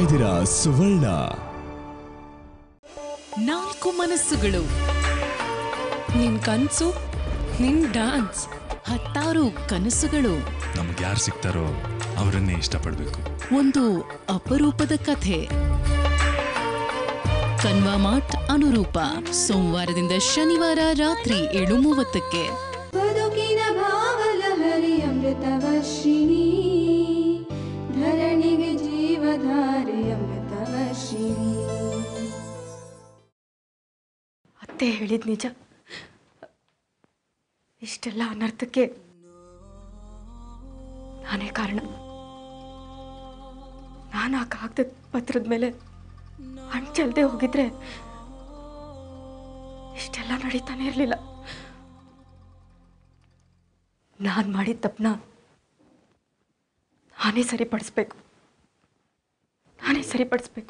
ಇದ್ದೀರಾ ಸುವರ್ಣ ನಾಲ್ಕು ಮನಸ್ಸುಗಳು ನಿನ್ ಕನ್ಸು ನಿನ್ ಡಾನ್ಸ್ ಹತ್ತಾರು ಕನಸುಗಳು ನಮ್ಗೆ ಯಾರು ಸಿಗ್ತಾರೋ ಅವರನ್ನೇ ಇಷ್ಟಪಡಬೇಕು ಒಂದು ಅಪರೂಪದ ಕಥೆ ಕನ್ವಾಮಾಟ್ ಅನುರೂಪ ಸೋಮವಾರದಿಂದ ಶನಿವಾರ ರಾತ್ರಿ ಏಳು ಮೂವತ್ತಕ್ಕೆ ಬದುಕಿನ ಭಾವಲಹರಿ ಅಮೃತವರ್ಷಿಣಿ ಧರಣಿಗೆ ಜೀವಧಾರೆ ಅಮೃತವರ್ಷಿಣಿ ಅತ್ತೆ ಹೇಳಿದ ನಿಜ ಇಷ್ಟೆಲ್ಲ ಅನರ್ಥಕ್ಕೆ ನಾನೇ ಕಾರಣ ನಾನು ಆ ಕಾಗದದ ಪತ್ರದ ಮೇಲೆ ಹಂಚಲ್ದೆ ಹೋಗಿದ್ರೆ ಇಷ್ಟೆಲ್ಲ ನಡೀತಾನೆ ಇರಲಿಲ್ಲ ನಾನು ಮಾಡಿದ ತಪ್ಪನ್ನ ನಾನೇ ಸರಿಪಡಿಸ್ಬೇಕು ನಾನೇ ಸರಿಪಡಿಸ್ಬೇಕು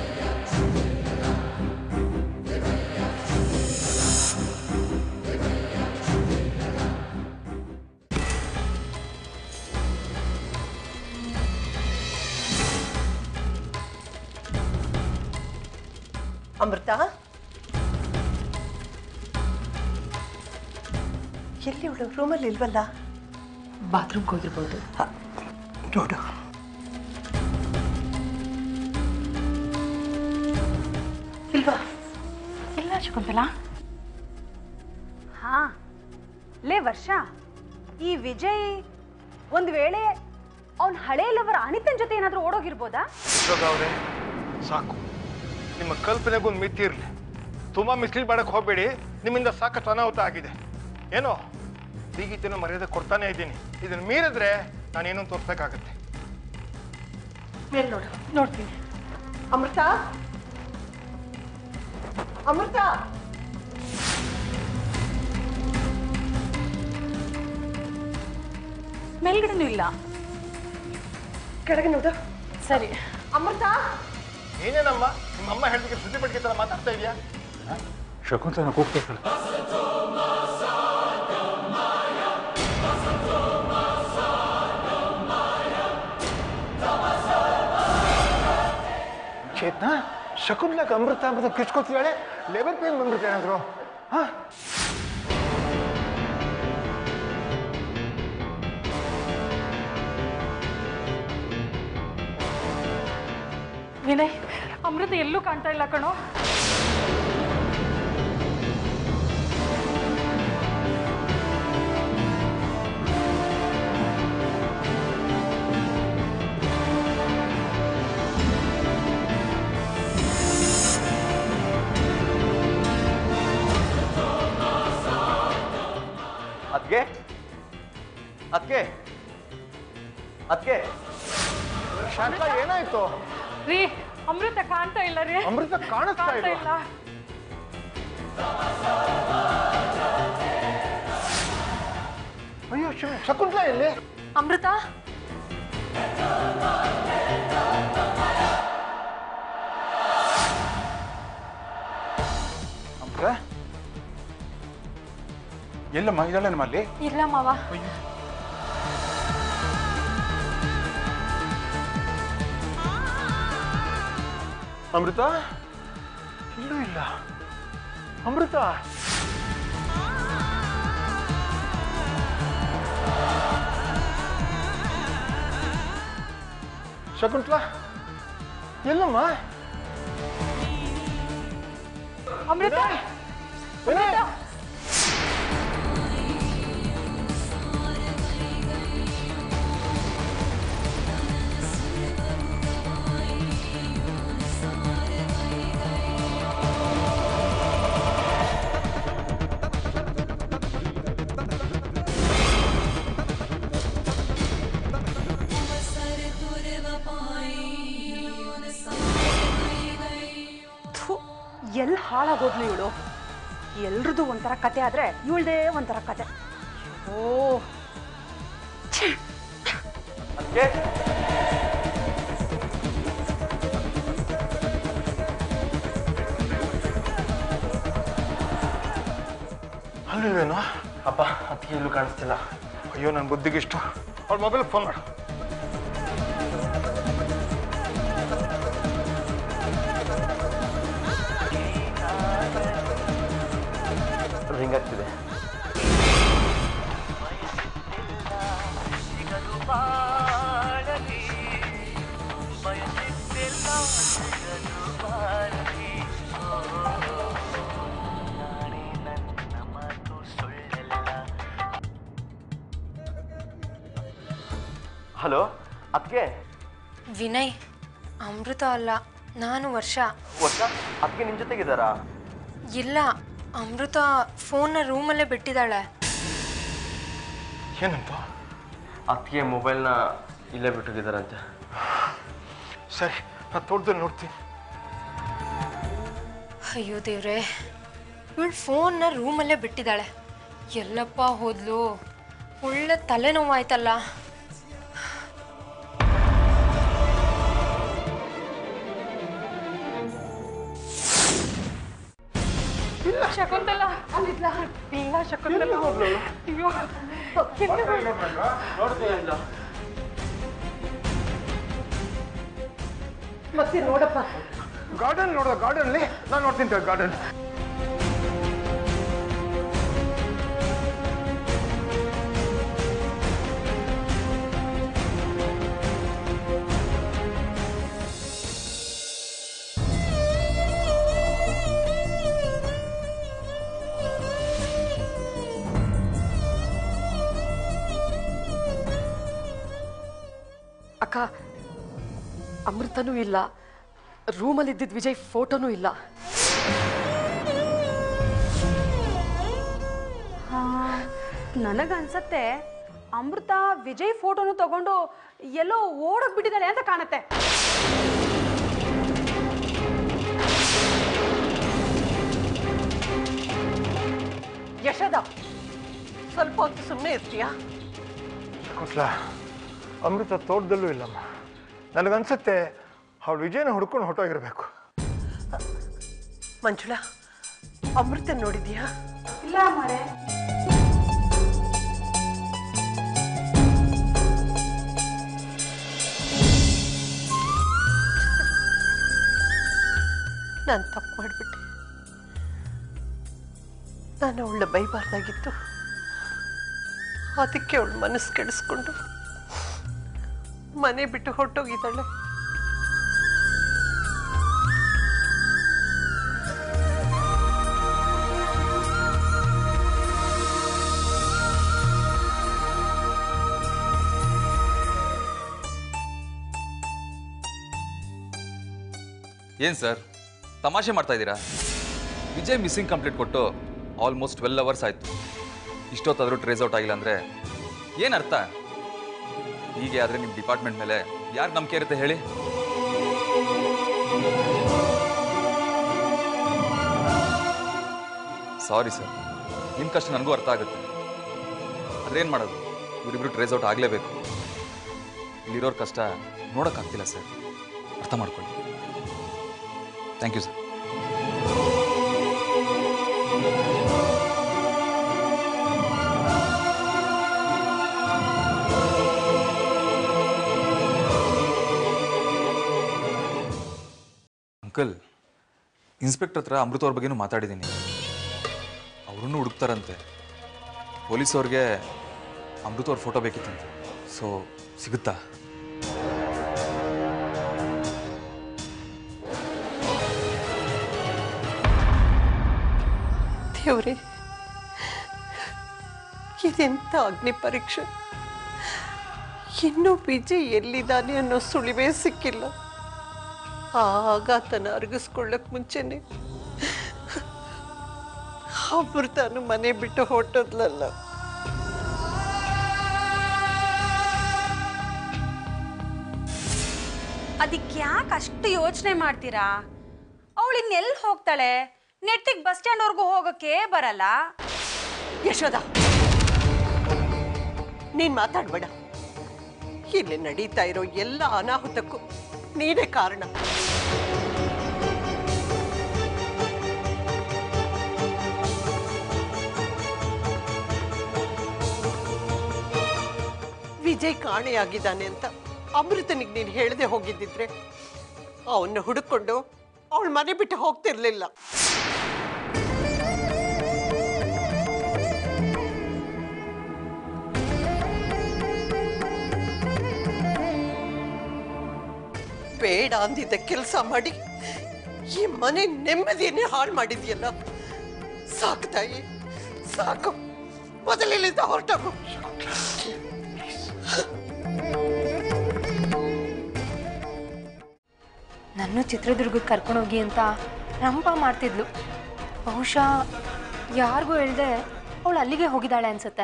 ಅಮೃತ ಎಲ್ಲಿ ಇವಳು ರೂಮಲ್ಲಿ ಇಲ್ವಲ್ಲ ಬಾತ್ರೂಮ್ಗೆ ಹೋಗಿರ್ಬೋದು ಹ, ನೋಡು ಇಲ್ವಾ ಇಲ್ಲ ಶಕುಂತಲಾ ಹಾ ಲೇ ವರ್ಷ ಈ ವಿಜಯ್ ಒಂದು ವೇಳೆ ಅವನ ಹಳೆ ಲವರ್ ಅನಿತನ್ ಜೊತೆ ಏನಾದ್ರೂ ಓಡೋಗಿರ್ಬೋದಾ ಇವಾಗ ಅವ್ರೆ ಸಾಕು ನಿಮ್ಮ ಕಲ್ಪನೆಗೂ ಒಂದು ಮಿತಿ ಇರಲಿ ತುಂಬ ಮಿಸ್ಲೀಡ್ ಮಾಡಕ್ಕೆ ಹೋಗಬೇಡಿ ನಿಮ್ಮಿಂದ ಸಾಕಷ್ಟು ಅನಾಹುತ ಆಗಿದೆ ಏನೋ ಬೀಗಿತೇನೋ ಮರ್ಯಾದೆ ಕೊಡ್ತಾನೆ ಇದ್ದೀನಿ ಇದನ್ನು ಮೀರಿದ್ರೆ ನಾನೇನೋ ತೋರಿಸ್ಬೇಕಾಗತ್ತೆ ಮೇಲ್ ನೋಡು ನೋಡ್ತೀನಿ ಅಮೃತ ಅಮೃತ ಮೇಲ್ಗಡೆನೂ ಇಲ್ಲ ಕೆಳಗೆ ನೋಡು ಸರಿ ಅಮೃತ ಏನೇನಮ್ಮ ನಿಮ್ಮ ಅಮ್ಮ ಹೇಳಿದಕ್ಕೆ ಸುದ್ದಿ ಬಗ್ಗೆ ಥರ ಮಾತಾಡ್ತಾ ಇದೆಯಾ ಶಕುಂತಲನ ಕೂಗ್ಬೇಕಲ್ಲ ಚೇತನ ಶಕುನ್ಲಾಗ ಅಮೃತ ಅಂತ ಕಿಚ್ಕೋತಿದ್ದಾಳೆ ಲೆವರ್ ಪೇನ್ ಬಂದ್ಬಿಟ್ಟು ಏನಾದ್ರು ಹಾಂ ವಿನಯ್ ಅಮೃತ ಎಲ್ಲೂ ಕಾಣ್ತಾ ಇಲ್ಲ ಕಣೋ ಅದ್ಗೆ ಅದ್ಗೆ ಅದ್ಗೆ ಶಾಂತ ಏನಾಯ್ತು ರೀ ಅಮೃತ ಕಾಣ್ತಾ ಇಲ್ಲ ರೀ ಅಮೃತ ಕಾಣಿಸ್ತಾ ಕಾಣ್ತಾ ಇಲ್ವಾ ಇಲ್ಲ ಅಯ್ಯೋ ಶ- ಶಕುಂತಲಾ ಎಲ್ಲಿ ಅಮೃತ ಅಮೃತ ಎಲ್ಲಮ್ಮ ಇದೆಲ್ಲ ನಮ್ಮಲ್ಲಿ ಇಲ್ಲ ಮಾವ ಅಮೃತ ಇಲ್ಲೂ ಇಲ್ಲ ಅಮೃತ ಶಕುಂತಲಾ ಎಲ್ಲಮ್ಮ ಅಮೃತ ವಿನಯ್! ಥು ಎಲ್ಲಿ ಹಾಳಾಗೋದ್ಲು ಇವಳು ಎಲ್ರದ್ದು ಒಂಥರ ಕತೆ ಆದ್ರೆ ಇವಳ್ದೇ ಒಂಥರ ಕತೆ ಓ ಅದ್ಗೆ ಅಲ್ಲಿವೇನೋ ಅಪ್ಪ ಅದಕ್ಕೆ ಎಲ್ಲೂ ಕಾಣಿಸ್ತಿಲ್ಲ ಅಯ್ಯೋ ನನ್ನ ಬುದ್ಧಿಗಿಷ್ಟು ಅವ್ಳ ಮೊಬೈಲ್ ಫೋನ್ ಮಾಡು ರಿಂಗ್ ಆಗ್ತಿದೆ ಹಲೋ ಅದಕ್ಕೆ ವಿನಯ್ ಅಮೃತ ಅಲ್ಲ ನಾನು ವರ್ಷ ವರ್ಷ ಅದಕ್ಕೆ ನಿಮ್ಮ ಜೊತೆಗಿದ್ದಾರಾ ಇಲ್ಲ ಅಮೃತ ಫೋನ್ನ ರೂಮಲ್ಲೇ ಬಿಟ್ಟಿದ್ದಾಳೆ ಏನಂತ ಅದಕ್ಕೆ ಮೊಬೈಲ್ನ ಇಲ್ಲೇ ಬಿಟ್ಟಿದ್ದಾರಂತೆ ಸರಿ ನಾನು ತೋಟದಲ್ಲಿ ನೋಡ್ತೀನಿ ಅಯ್ಯೋ ದೇವ್ರೆ ಇವಳು ಫೋನ್ನ ರೂಮಲ್ಲೇ ಬಿಟ್ಟಿದ್ದಾಳೆ ಎಲ್ಲಪ್ಪ ಹೋದ್ಲು ಒಳ್ಳೆ ತಲೆನೋವಾಯ್ತಲ್ಲ ಶಕುಂತಲ ಅಲ್ಲಿದ್ಲ ಇಲ್ಲ ಶಕುಂತಲ ಅಯ್ಯೋ ಮತ್ತೆ ನೋಡಪ್ಪ ಗಾರ್ಡನ್ ನೋಡೋ ಗಾರ್ಡನ್ಲಿ ನಾನು ನೋಡ್ತೀನಿ ಗಾರ್ಡನ್ ಅಕ್ಕ ಅಮೃತನೂ ಇಲ್ಲ ರೂಮಲ್ಲಿ ಇದ್ದಿದ್ದ ವಿಜಯ್ ಫೋಟೋನೂ ಇಲ್ಲ ನನಗನ್ಸತ್ತೆ ಅಮೃತ ವಿಜಯ್ ಫೋಟೋನು ತಗೊಂಡು ಎಲ್ಲೋ ಓಡೋಗ್ ಬಿಟ್ಟಿದ್ದಾಳೆ ಅಂತ ಕಾಣತ್ತೆ ಯಶೋದ ಸ್ವಲ್ಪ ಹೊತ್ತು ಸುಮ್ಮನೆ ಇರ್ತೀಯಾ ಕೊಟ್ಲ ಅಮೃತ ತೋಟದಲ್ಲೂ ಇಲ್ಲಮ್ಮ ನನಗನ್ಸುತ್ತೆ ಅವಳು ವಿಜಯನ ಹುಡ್ಕೊಂಡು ಹೊಟ್ಟೋಗಿರ್ಬೇಕು ಮಂಜುಳಾ ಅಮೃತ ನೋಡಿದ್ಯಾ ಇಲ್ಲ ಮರೆ ನಾನು ತಪ್ಪು ಮಾಡಿಬಿಟ್ಟೆ ನಾನು ಅವಳನ್ನ ಬೈಬಾರ್ದಾಗಿತ್ತು ಅದಕ್ಕೆ ಅವಳು ಮನಸ್ಸು ಕೆಡಿಸ್ಕೊಂಡು ಮನೆ ಬಿಟ್ಟು ಹೊರಟೋಗಿದ್ದಾಳೆ ಏನು ಸರ್ ತಮಾಷೆ ಮಾಡ್ತಾ ಇದ್ದೀರಾ ವಿಜಯ್ ಮಿಸ್ಸಿಂಗ್ ಕಂಪ್ಲೀಟ್ ಕೊಟ್ಟು ಆಲ್ಮೋಸ್ಟ್ ಟ್ವೆಲ್ ಅವರ್ಸ್ ಆಯಿತು ಇಷ್ಟೊತ್ತಾದರೂ ಟ್ರೇಸ್ ಔಟ್ ಆಗಿಲ್ಲ ಅಂದರೆ ಏನು ಅರ್ಥ ಹೀಗೆ ಆದರೆ ನಿಮ್ಮ ಡಿಪಾರ್ಟ್ಮೆಂಟ್ ಮೇಲೆ ಯಾರು ನಂಬಿಕೆ ಇರುತ್ತೆ ಹೇಳಿ ಸಾರಿ ಸರ್ ನಿಮ್ಮ ಕಷ್ಟ ನನಗೂ ಅರ್ಥ ಆಗುತ್ತೆ ಅದೇನು ಮಾಡೋದು ಇವರಿಬ್ರು ಟ್ರೇಸ್ ಔಟ್ ಆಗಲೇಬೇಕು ಇಲ್ಲಿರೋರ ಕಷ್ಟ ನೋಡೋಕ್ಕಾಗ್ತಿಲ್ಲ ಸರ್ ಅರ್ಥ ಮಾಡ್ಕೊಳ್ಳಿ thank you sir uncle inspector ಹತ್ರ ಅಮೃತ ಅವ್ರ ಬಗ್ಗೆನೂ ಮಾತಾಡಿದ್ದೀನಿ ಅವರನ್ನು ಹುಡುಕ್ತಾರಂತೆ ಪೊಲೀಸ್ ಅವ್ರಿಗೆ ಅಮೃತ ಅವ್ರ ಫೋಟೋ ಬೇಕಿತ್ತಂತೆ ಸೊ ಸಿಗುತ್ತಾ ದೇವ್ರೆ ಇದೆಂತ ಅಗ್ನಿ ಪರೀಕ್ಷೆ ಇನ್ನೂ ವಿಜಯ್ ಎಲ್ಲಿದ್ದಾನೆ ಅನ್ನೋ ಸುಳಿವೇ ಸಿಕ್ಕಿಲ್ಲ ಆ ಆಘಾತನ ಅರಗಿಸ್ಕೊಳ್ಳಕ್ ಮುಂಚೆನೆ ಅಮೃತನು ಮನೆ ಬಿಟ್ಟು ಹೊರಟೋದ್ಲಲ್ಲ ಅದಕ್ಕೆ ಯಾಕೆ ಅಷ್ಟು ಯೋಚನೆ ಮಾಡ್ತೀರಾ ಅವಳು ಇನ್ನೆಲ್ಲಿ ಹೋಗ್ತಾಳೆ ನೆಟ್ಟಿಗೆ ಬಸ್ ಸ್ಟ್ಯಾಂಡ್ವರೆಗೂ ಹೋಗೋಕ್ಕೆ ಬರಲ್ಲ ಯಶೋದ ನೀನ್ ಮಾತಾಡ್ಬೇಡ ಇಲ್ಲಿ ನಡೀತಾ ಇರೋ ಎಲ್ಲ ಅನಾಹುತಕ್ಕೂ ನೀನೇ ಕಾರಣ ವಿಜಯ್ ಕಾಣೆಯಾಗಿದ್ದಾನೆ ಅಂತ ಅಮೃತನಿಗೆ ನೀನು ಹೇಳದೆ ಹೋಗಿದ್ದಿದ್ರೆ ಅವನ್ನ ಹುಡುಕೊಂಡು ಅವಳ ಮನೆ ಬಿಟ್ಟು ಹೋಗ್ತಿರ್ಲಿಲ್ಲ ಬೇಡ ಅಂದಿದ್ದ ಕೆಲಸ ಮಾಡಿ ಈ ಮನೆ ನೆಮ್ಮದಿಯನ್ನೇ ಹಾಳು ಮಾಡಿದ್ಯಲ್ಲ ಸಾಕು ತಾಯಿ ಸಾಕು ಮೊದಲಿಲ್ಲಿಂದ ಹೊರಟೋಗು ನನ್ನ ಚಿತ್ರದುರ್ಗಕ್ಕೆ ಕರ್ಕೊಂಡೋಗಿ ಅಂತ ರಂಪ ಮಾಡ್ತಿದ್ಲು ಬಹುಶಃ ಯಾರಿಗೂ ಹೇಳ್ದೆ ಅವಳು ಅಲ್ಲಿಗೆ ಹೋಗಿದ್ದಾಳೆ ಅನ್ಸುತ್ತೆ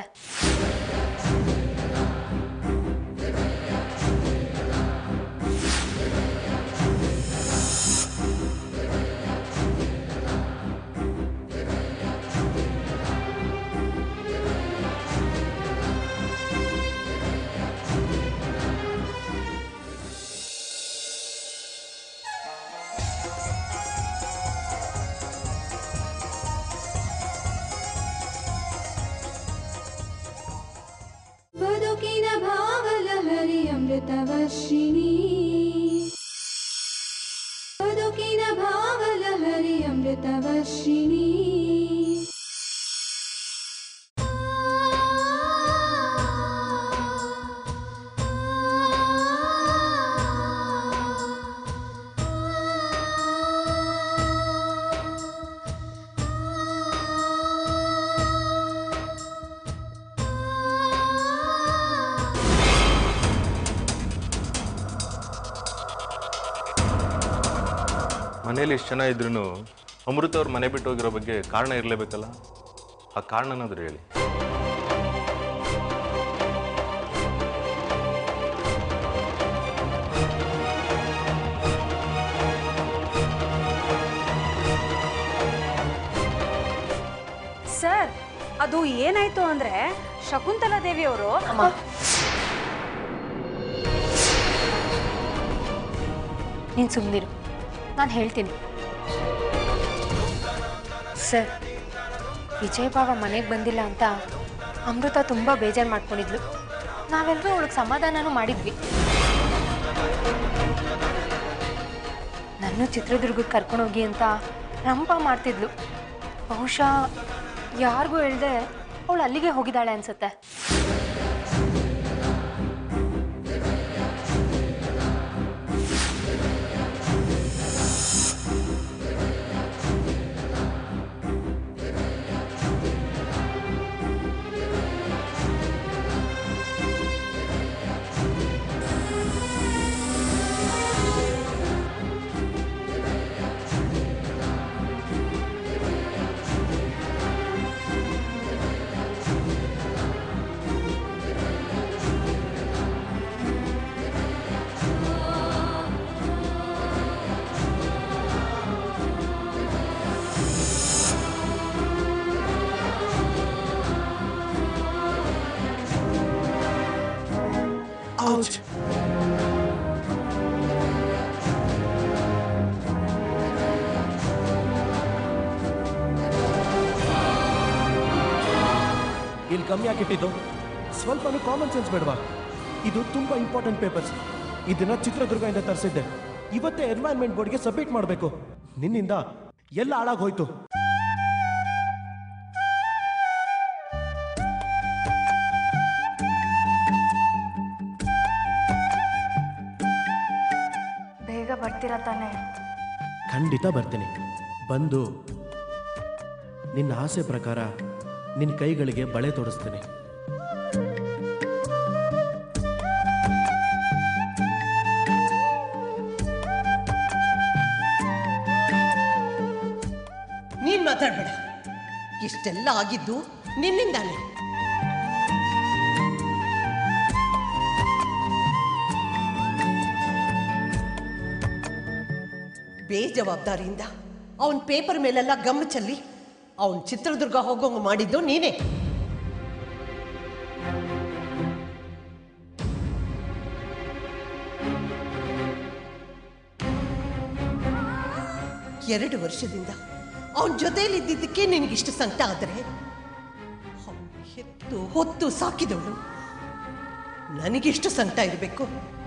ಬದುಕಿನ ಭಾವಲಹರಿ ಅಮೃತವರ್ಷಿಣಿ ಬದುಕಿನ ಭಾವಲಹರಿ ಅಮೃತವರ್ಷಿಣಿ ಮನೇಲಿ ಎಷ್ಟು ಜನ ಇದ್ರೂ ಅಮೃತ ಅವ್ರ ಮನೆ ಬಿಟ್ಟು ಹೋಗಿರೋ ಬಗ್ಗೆ ಕಾರಣ ಇರಲೇಬೇಕಲ್ಲ ಆ ಕಾರಣನಾದ್ರೂ ಹೇಳಿ ಸರ್ ಅದು ಏನಾಯ್ತು ಅಂದ್ರೆ ಶಕುಂತಲಾ ದೇವಿಯವರು ನೀನು ಸುಮ್ಮನಿರು ನಾನು ಹೇಳ್ತೀನಿ ಸರ್ ವಿಜಯ್ ಬಾವ ಮನೆಗೆ ಬಂದಿಲ್ಲ ಅಂತ ಅಮೃತ ತುಂಬ ಬೇಜಾರು ಮಾಡ್ಕೊಂಡಿದ್ಲು ನಾವೆಲ್ಲರೂ ಅವಳಿಗೆ ಸಮಾಧಾನನೂ ಮಾಡಿದ್ವಿ ನನ್ನ ಚಿತ್ರದುರ್ಗಕ್ಕೆ ಕರ್ಕೊಂಡೋಗಿ ಅಂತ ರಂಪ ಮಾಡ್ತಿದ್ಲು ಬಹುಶಃ ಯಾರಿಗೂ ಹೇಳ್ದೆ ಅವಳು ಅಲ್ಲಿಗೆ ಹೋಗಿದ್ದಾಳೆ ಅನ್ಸುತ್ತೆ Ouch! ಇಲ್ಲಿ ಕಮ್ಮಿ ಆಗಿಟ್ಟಿದ್ದು ಸ್ವಲ್ಪನೂ ಕಾಮನ್ ಸೆನ್ಸ್ ಬೇಡವಾ ಇದು ತುಂಬಾ ಇಂಪಾರ್ಟೆಂಟ್ ಪೇಪರ್ಸ್ ಇದನ್ನ ಚಿತ್ರದುರ್ಗದಿಂದ ತರಿಸಿದ್ದೆ ಇವತ್ತೇ ಎನ್ವೈರ್ನ್ಮೆಂಟ್ ಬೋರ್ಡ್ಗೆ ಸಬ್ಮಿಟ್ ಮಾಡಬೇಕು ನಿನ್ನಿಂದ ಎಲ್ಲ ಹಾಳಾಗೋಯ್ತು ಬೇಗ ಬರ್ತೀರಾ ತಾನೇ ಖಂಡಿತ ಬರ್ತೀನಿ ಬಂದು ನಿನ್ನ ಆಸೆ ಪ್ರಕಾರ ನಿನ್ನ ಕೈಗಳಿಗೆ ಬಳೆ ತೊಡಿಸ್ತೀನಿ ನೀನ್ ಮಾತಾಡ್ಬೇಡ ಇಷ್ಟೆಲ್ಲ ಆಗಿದ್ದು ನಿನ್ನಿಂದಾನೆ ಬೇಜವಾಬ್ದಾರಿಯಿಂದ ಅವನ್ ಪೇಪರ್ ಮೇಲೆಲ್ಲ ಗಮ್ ಚೆಲ್ಲಿ ಅವನ್ ಚಿತ್ರದುರ್ಗ ಹೋಗೋಂಗ ಮಾಡಿದ್ದು ನೀನೇ ಎರಡು ವರ್ಷದಿಂದ ಅವನ ಜೊತೆಯಲ್ಲಿ ಇದ್ದಿದ್ದಕ್ಕೆ ನಿನಗಿಷ್ಟು ಸಂಕಟ ಆದರೆ ಅವ್ನ್ ಹೆತ್ತು ಹೊತ್ತು ಸಾಕಿದವಳು ನನಗೆಷ್ಟು ಸಂಕಟ ಇರಬೇಕು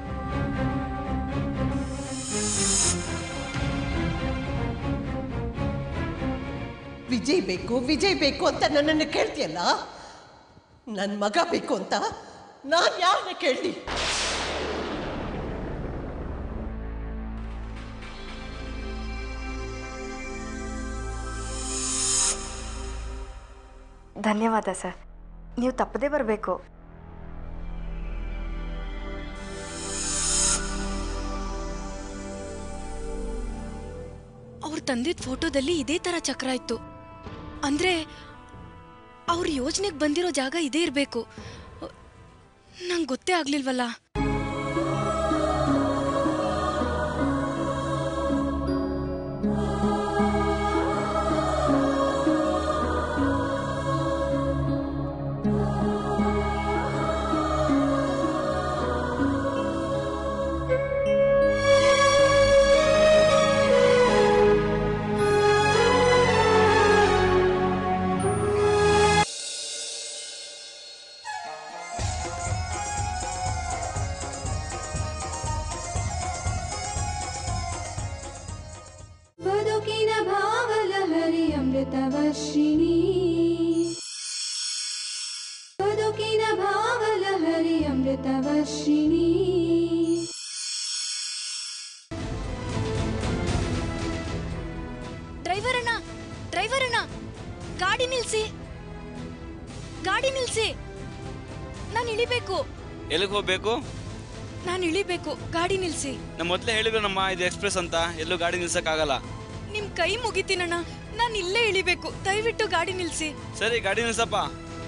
ವಿಜಯ್ ಬೇಕು ವಿಜಯ್ ಬೇಕು ಅಂತ ನನ್ನನ್ನು ಕೇಳ್ತೀಯಲ್ಲ ನನ್ನ ಮಗ ಬೇಕು ಅಂತ ನಾನು ಯಾರನ್ನ ಕೇಳ್ತಿ ಧನ್ಯವಾದ ಸರ್ ನೀವು ತಪ್ಪದೇ ಬರಬೇಕು ಅವ್ರು ತಂದಿದ್ದ ಫೋಟೋದಲ್ಲಿ ಇದೇ ತರ ಚಕ್ರ ಇತ್ತು ಅಂದ್ರೆ ಅವ್ರ ಯೋಜನೆಗೆ ಬಂದಿರೋ ಜಾಗ ಇದೇ ಇರಬೇಕು ನಂಗೆ ಗೊತ್ತೇ ಆಗ್ಲಿಲ್ವಲ್ಲ ಬದುಕಿನ ಭಾವಲಹರಿ ಅಮೃತವರ್ಷಿಣಿ ಬದುಕಿನ ಭಾವಲಹರಿ ಅಮೃತವರ್ಷಿಣಿ ಡ್ರೈವರ್ ಅಣ್ಣ ಡ್ರೈವರ್ ಅಣ್ಣ ಗಾಡಿ ನಿಲ್ಸಿ ಗಾಡಿ ನಿಲ್ಸಿ ನಾನು ಇಳಿಬೇಕು ಎಲ್ಲಿಗೆ ಹೋಗ್ಬೇಕು ನಾನು ಇಳಿಬೇಕು ಗಾಡಿ ನಿಲ್ಸಿ ನಮ್ಮ ಮೊದಲೇ ಹೇಳಿದ್ರು ನಮ್ಮ ಇದು ಎಕ್ಸ್ಪ್ರೆಸ್ ಅಂತ ಎಲ್ಲೂ ಗಾಡಿ ನಿಲ್ಸಕ್ಕಾಗಲ್ಲ ನಿಮ್ ಕೈ ಮುಗಿತೀನಣ್ಣ ನಾನು ಇಲ್ಲೇ ಇಳಿಬೇಕು ದಯವಿಟ್ಟು ಗಾಡಿ ನಿಲ್ಸಿ ಸರಿ ಗಾಡಿ ನಿಲ್ಸಪ್ಪ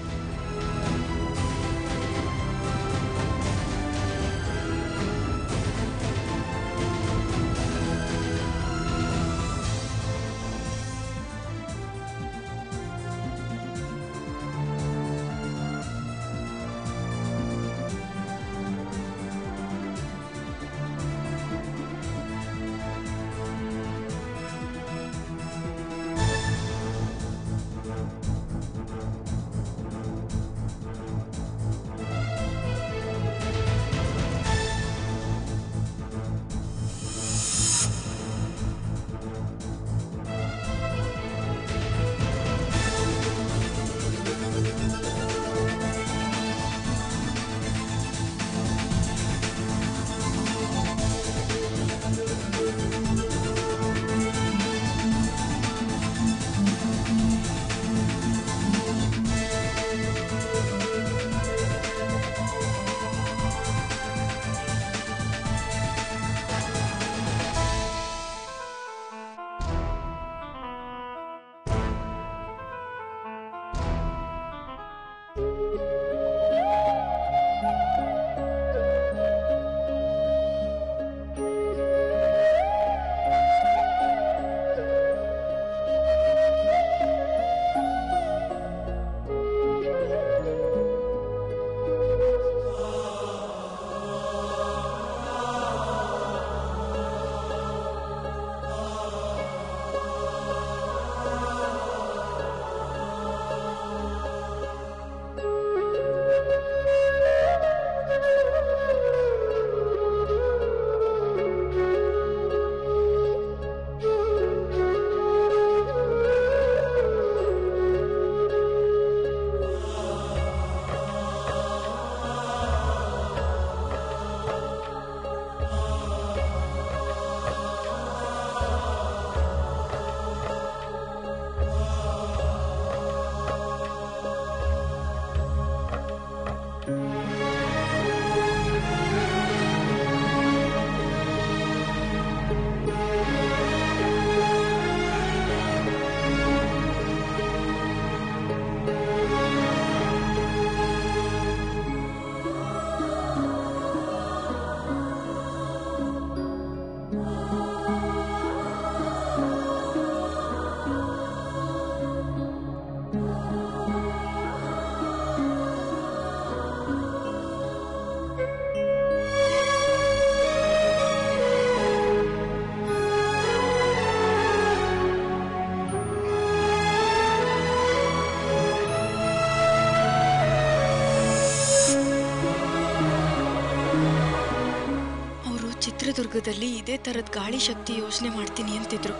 ಅವರು ಚಿತ್ರದುರ್ಗದಲ್ಲಿ ಇದೇ ಥರದ ಗಾಳಿ ಶಕ್ತಿ ಯೋಜನೆ ಮಾಡ್ತೀನಿ ಅಂತಿದ್ರು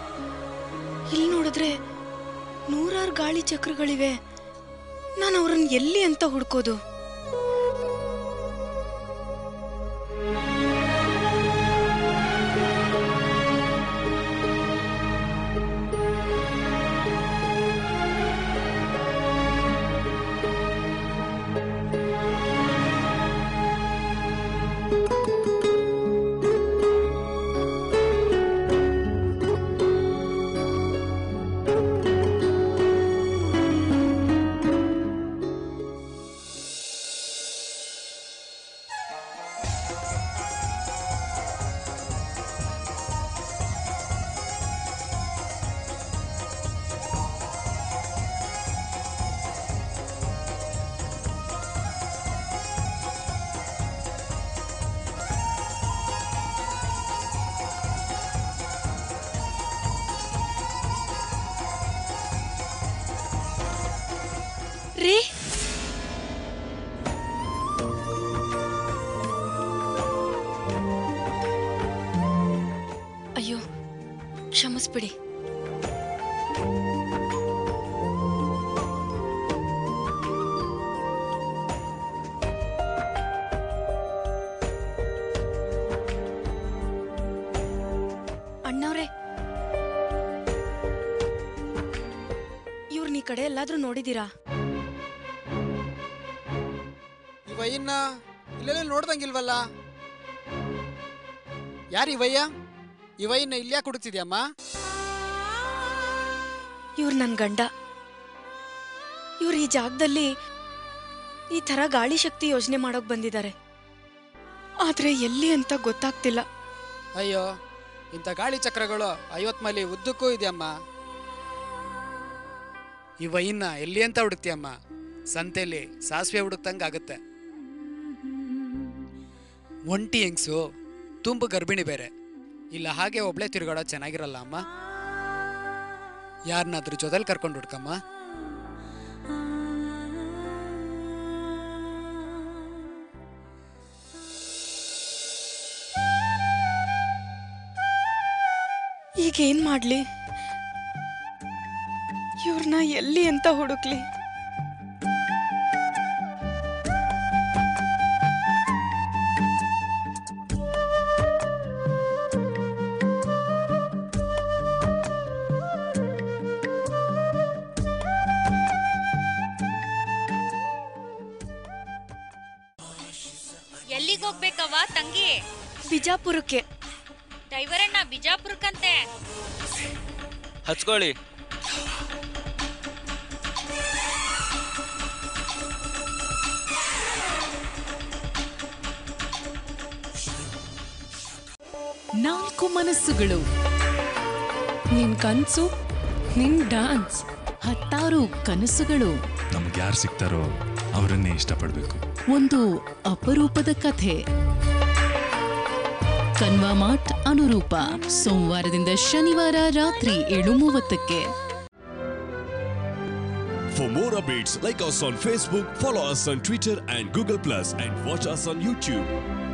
ಇಲ್ಲಿ ನೋಡಿದ್ರೆ ನೂರಾರು ಗಾಳಿ ಚಕ್ರಗಳಿವೆ ನಾನು ಅವ್ರನ್ನ ಎಲ್ಲಿ ಅಂತ ಹುಡ್ಕೋದು ಕ್ಷಮಿಸ್ಬಿಡಿ ಅಣ್ಣವ್ರೆ ಇವ್ರನ್ನ ಈ ಕಡೆ ಎಲ್ಲಾದ್ರೂ ನೋಡಿದೀರಾ ಇವಯ್ಯನ್ನ ಇಲ್ಲೆಲ್ಲ ನೋಡ್ದಂಗಿಲ್ವಲ್ಲ ಯಾರು ಇವಯ್ಯ ಇವಯ್ಯನ್ನ ಇಲ್ಯಾಕೆ ಹುಡುಕ್ತಿದ್ಯಮ್ಮ ಇವ್ರು ನನ್ನ ಗಂಡ ಇವ್ರು ಈ ಜಾಗದಲ್ಲಿ ಈ ಥರ ಗಾಳಿ ಶಕ್ತಿ ಯೋಜನೆ ಮಾಡೋಕ್ ಬಂದಿದ್ದಾರೆ ಆದ್ರೆ ಎಲ್ಲಿ ಅಂತ ಗೊತ್ತಾಗ್ತಿಲ್ಲ ಅಯ್ಯೋ ಇಂಥ ಗಾಳಿ ಚಕ್ರಗಳು ಐವತ್ತು ಮೈಲಿ ಉದ್ದಕ್ಕೂ ಇದೆಯಮ್ಮ ಇವಯ್ಯನ್ನ ಎಲ್ಲಿ ಅಂತ ಹುಡುಕ್ತಿಯಮ್ಮ ಸಂತೆಲಿ ಸಾಸಿವೆ ಹುಡುಕ್ತಂಗೆ ಆಗುತ್ತೆ ಒಂಟಿ ಹೆಂಗ್ಸು ತುಂಬು ಗರ್ಭಿಣಿ ಬೇರೆ ಇಲ್ಲ ಹಾಗೆ ಒಬ್ಳೆ ತಿರುಗಾಡೋ ಚೆನ್ನಾಗಿರಲ್ಲ ಅಮ್ಮ ಯಾರನ್ನಾದ್ರೂ ಜೊತೆಲಿ ಕರ್ಕೊಂಡು ಹುಡ್ಕಮ್ಮ ಈಗ ಏನ್ ಮಾಡ್ಲಿ ಇವ್ರನ್ನ ಎಲ್ಲಿ ಅಂತ ಹುಡುಕ್ಲಿ ಎಲ್ಲಿಗೆ ಹೋಗ್ಬೇಕವ್ವ ತಂಗಿ ಬಿಜಾಪುರಕ್ಕೆ ಡೈವರಣ್ಣ ಬಿಜಾಪುರಕ್ಕಂತೆ ಹಚ್ಕೊಳ್ಳಿ ನಾಲ್ಕು ಮನಸ್ಸುಗಳು ನಿನ್ ಕನ್ಸು ನಿನ್ ಡಾನ್ಸ್ ಹತ್ತಾರು ಕನಸುಗಳು ನಮ್ಗೆ ಯಾರು ಸಿಗ್ತಾರೋ ಅವರನ್ನೇ ಇಷ್ಟಪಡಬೇಕು ಒಂದು ಅಪರೂಪದ ಕಥೆ ಕನ್ವಾಮಾಟ್ ಅನುರೂಪ ಸೋಮವಾರದಿಂದ ಶನಿವಾರ ರಾತ್ರಿ ಏಳು ಮೂವತ್ತಕ್ಕೆ For more updates, like us on Facebook, follow us on Twitter and Google Plus, and watch us on YouTube.